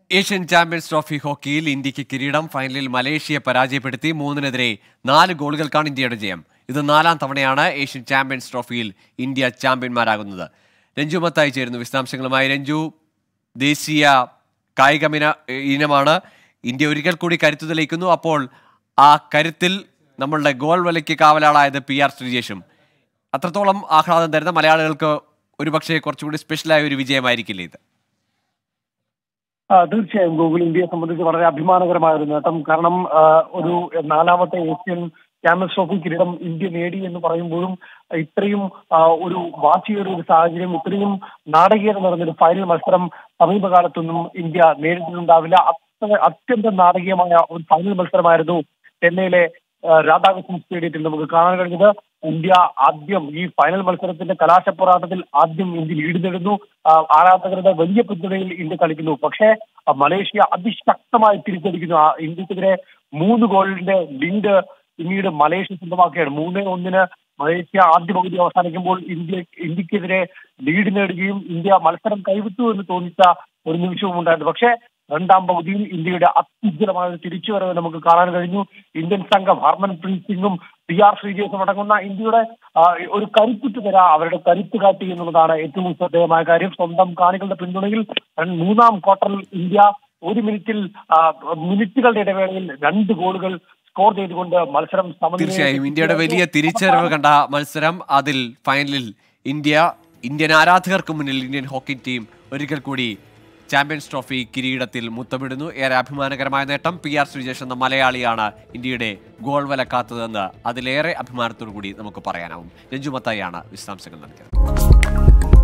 Asian champions trophy ഹോക്കിയിൽ ഇന്ത്യക്ക് കിരീടം ഫൈനലിൽ മലേഷ്യയെ പരാജയപ്പെടുത്തി മൂന്നിനെതിരെ നാല് ഗോളുകൾക്കാണ് ഇന്ത്യയുടെ ജയം ഇത് നാലാം തവണയാണ് ഏഷ്യൻ ചാമ്പ്യൻസ് ട്രോഫിയിൽ ഇന്ത്യ ചാമ്പ്യന്മാരാകുന്നത് രഞ്ജു മത്തായി ചേരുന്നു വിശദാംശങ്ങളുമായി രഞ്ജു ദേശീയ കായികമിന ഇനമാണ് ഇന്ത്യ ഒരിക്കൽ കൂടി കരുത്തു തെളിയിക്കുന്നു അപ്പോൾ ആ കരുത്തിൽ നമ്മളുടെ ഗോൾ വലയ്ക്ക് കാവലാളായത് പി ആർ ശ്രീജേഷും അത്രത്തോളം ആഹ്ലാദം തരുന്ന മലയാളികൾക്ക് ഒരുപക്ഷെ കുറച്ചുകൂടി സ്പെഷ്യലായ ഒരു വിജയമായിരിക്കില്ലേ ഇത് ആ, തീർച്ചയായും ഗൂഗിൾ ഇന്ത്യയെ സംബന്ധിച്ച് വളരെ അഭിമാനകരമായ ഒരു നേട്ടം കാരണം ആ, ഒരു നാലാമത്തെ ഏഷ്യൻ ചാമ്പ്യൻസ് ട്രോഫി കിരീടം ഇന്ത്യ നേടി എന്ന് പറയുമ്പോഴും ഇത്രയും ആ, ഒരു വാശിയേറിയ ഒരു സാഹചര്യം ഇത്രയും നാടകീയത നിറഞ്ഞൊരു ഫൈനൽ മത്സരം സമീപകാലത്തൊന്നും ഇന്ത്യ നേരിട്ടിട്ടുണ്ടാവില്ല അത്ര അത്യന്തം നാടകീയമായ ഒരു ഫൈനൽ മത്സരമായിരുന്നു ചെന്നൈയിലെ ആ, രാധാകൃഷ്ണൻ സ്റ്റേഡിയത്തിൽ നമുക്ക് കാണാൻ കഴിഞ്ഞത് ഇന്ത്യ ആദ്യം ഈ ഫൈനൽ മത്സരത്തിന്റെ കലാശപ്പോരാട്ടത്തിൽ ആദ്യം ഇന്ത്യ ലീഡ് നേടുന്നു ആ, ആരാധകരുടെ വലിയ പിന്തുണയിൽ ഇന്ത്യ കളിക്കുന്നു പക്ഷേ ആ, മലേഷ്യ അതിശക്തമായി തിരിച്ചടിക്കുന്നു ആ ഇന്ത്യക്കെതിരെ മൂന്ന് ഗോളിന്റെ ലീഡ് പിന്നീട് മലേഷ്യ സ്വന്തമാക്കുകയാണ് മൂന്ന് ഒന്നിന് മലേഷ്യ ആദ്യ പകുതി അവസാനിക്കുമ്പോൾ ഇന്ത്യ ഇന്ത്യക്കെതിരെ ലീഡ് നേടുകയും ഇന്ത്യ മത്സരം കൈവിട്ടു എന്ന് തോന്നിച്ച ഒരു നിമിഷവും ഉണ്ടായിരുന്നു പക്ഷേ രണ്ടാം പകുതിയിൽ ഇന്ത്യയുടെ അത്യുജ്വലമായ ഒരു തിരിച്ചുവരവ് നമുക്ക് കാണാൻ കഴിഞ്ഞു ഇന്ത്യൻ സംഘം ഹർമൻപ്രീത് സിംഗും പി ആർ ശ്രീജേഷും അടങ്ങുന്ന ഇന്ത്യയുടെ ആ, ഒരു കരുത്തുറ്റ നിര അവരുടെ കരുത്ത് കാട്ടി എന്നുള്ളതാണ് ഏറ്റവും ശ്രദ്ധേയമായ കാര്യം സ്വന്തം കാണികളുടെ പിന്തുണയിൽ രണ്ട് മൂന്നാം ക്വാർട്ടറിൽ ഇന്ത്യ ഒരു മിനിറ്റിൽ ആ, മിനിറ്റുകളുടെ ഇടവേളയിൽ രണ്ട് ഗോളുകൾ സ്കോർ ചെയ്തുകൊണ്ട് മത്സരം സമനിലയിൽ തീർച്ചയായും ഇന്ത്യയുടെ വലിയ തിരിച്ചറിവ് കണ്ട മത്സരം അതിൽ ഫൈനലിൽ ഇന്ത്യ ഇന്ത്യൻ ആരാധകർക്ക് മുന്നിൽ ഇന്ത്യൻ ഹോക്കി ടീം ഒരിക്കൽ കൂടി ചാമ്പ്യൻസ് ട്രോഫി കിരീടത്തിൽ മുത്തമിടുന്നു ഏറെ അഭിമാനകരമായ നേട്ടം പി ആർ ശ്രീജേഷ് എന്ന മലയാളിയാണ് ഇന്ത്യയുടെ ഗോൾ വല കാത്തതെന്ന് അതിലേറെ അഭിമാനത്തോടു കൂടി നമുക്ക് പറയാനാവും രഞ്ജു മത്തായിയാണ് വിശദാംശങ്ങൾ നൽകിയത്